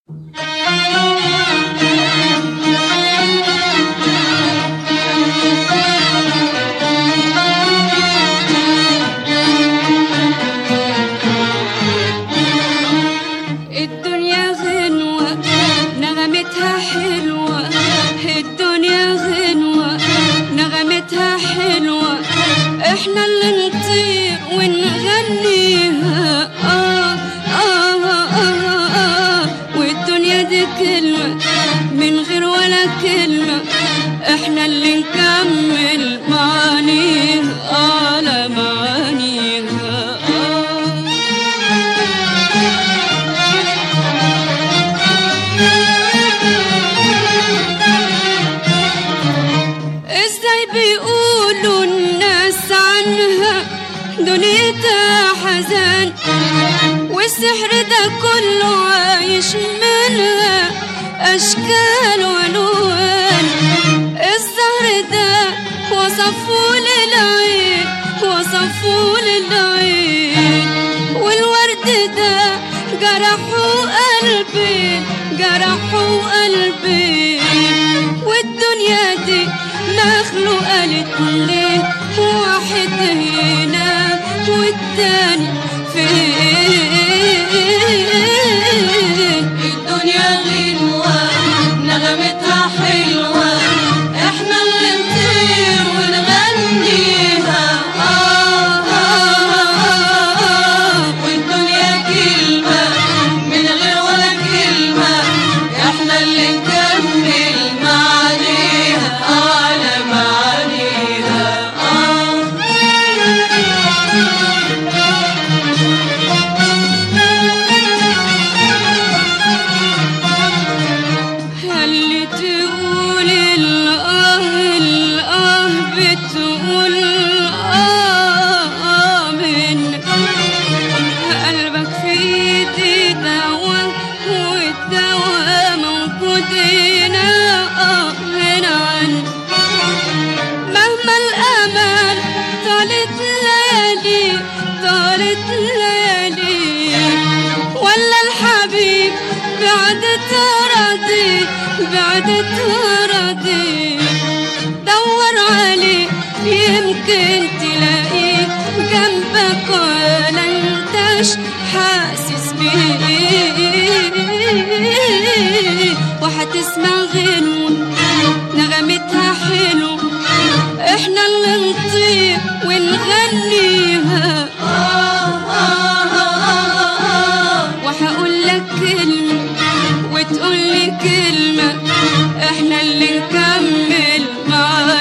الدنيا غنوة نغمتها حلوة الدنيا غنوة نغمتها حلوة احنا اللي نطير ونغنيها آه آه آه آه آه والدنيا دي كلمة من غير ولا كلمة احنا اللي نكمل معانيها آه لا معانيها آه ازاي بيقولوا الناس عنها دنيتها حزان والسحر ده كله عايش منها اشكال والوان الزهر ده وصفوه للعين وصفوه للعين والورد ده جرحوا قلبي جرحوا قلبي والدنيا دي مخلوقة ليه واحد هنا والتاني فين الدنيا غنوة نغمتها حلوة احنا اللي نطير ونغنيها آه آه آه آه والدنيا كلمة من غير ولا كلمة احنا اللي نكمل معانيها على معانيها آه اللي تقول الآه الآه بتقول آه من قلبك في ايدي دواء والدواء موجود هنا آه هنا عني مهما الأمل طالت ليالي طالت ليالي ولا الحبيب بعدت راضي بعدت راضي دور عليه يمكن تلاقيه جنبك ولا انتش حاسس بيه وهتسمع غنوة نغمتها حلو احنا اللي نطير ونغنيها وهقول لك كلمة وتقول لي كلمة احنا اللي نكمل معاها